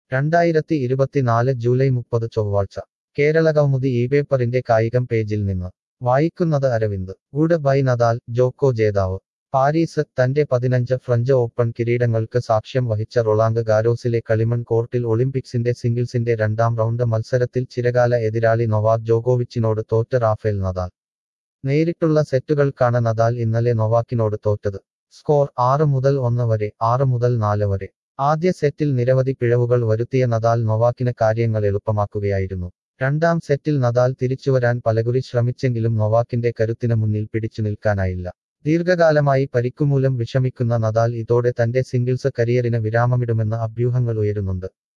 രണ്ടായിരത്തി ഇരുപത്തിനാല് ജൂലൈ മുപ്പത് ചൊവ്വാഴ്ച കേരളകൗമുദി ഈ പേപ്പറിന്റെ കായികം പേജിൽ നിന്ന് വായിക്കുന്നത് Aravind good bye Nadal Djoko ജേതാവ് പാരീസ് തന്റെ പതിനഞ്ച് ഫ്രഞ്ച് ഓപ്പൺ കിരീടങ്ങൾക്ക് സാക്ഷ്യം വഹിച്ച റൊളാങ്ക് ഗാരോസിലെ കളിമൺ കോർട്ടിൽ ഒളിമ്പിക്സിന്റെ സിംഗിൾസിന്റെ രണ്ടാം റൗണ്ട് മത്സരത്തിൽ ചിരകാല എതിരാളി നൊവാക് ജോക്കോവിച്ചിനോട് തോറ്റ റാഫേൽ നദാൽ നേരിട്ടുള്ള സെറ്റുകൾക്കാണ് നദാൽ ഇന്നലെ നൊവാക്കിനോട് തോറ്റത് സ്കോർ ആറ് മുതൽ ഒന്ന് വരെ ആറ് മുതൽ നാല് വരെ ആദ്യ സെറ്റിൽ നിരവധി പിഴവുകൾ വരുത്തിയ നദാൽ നൊവാക്കിന് കാര്യങ്ങൾ എളുപ്പമാക്കുകയായിരുന്നു രണ്ടാം സെറ്റിൽ നദാൽ തിരിച്ചുവരാൻ പലകുറി ശ്രമിച്ചെങ്കിലും നൊവാക്കിന്റെ കരുത്തിന് മുന്നിൽ പിടിച്ചു നിൽക്കാനായില്ല ദീർഘകാലമായി പരിക്കുമൂലം വിഷമിക്കുന്ന നദാൽ ഇതോടെ തന്റെ സിംഗിൾസ് കരിയറിന് വിരാമമിടുമെന്ന അഭ്യൂഹങ്ങൾ ഉയരുന്നുണ്ട്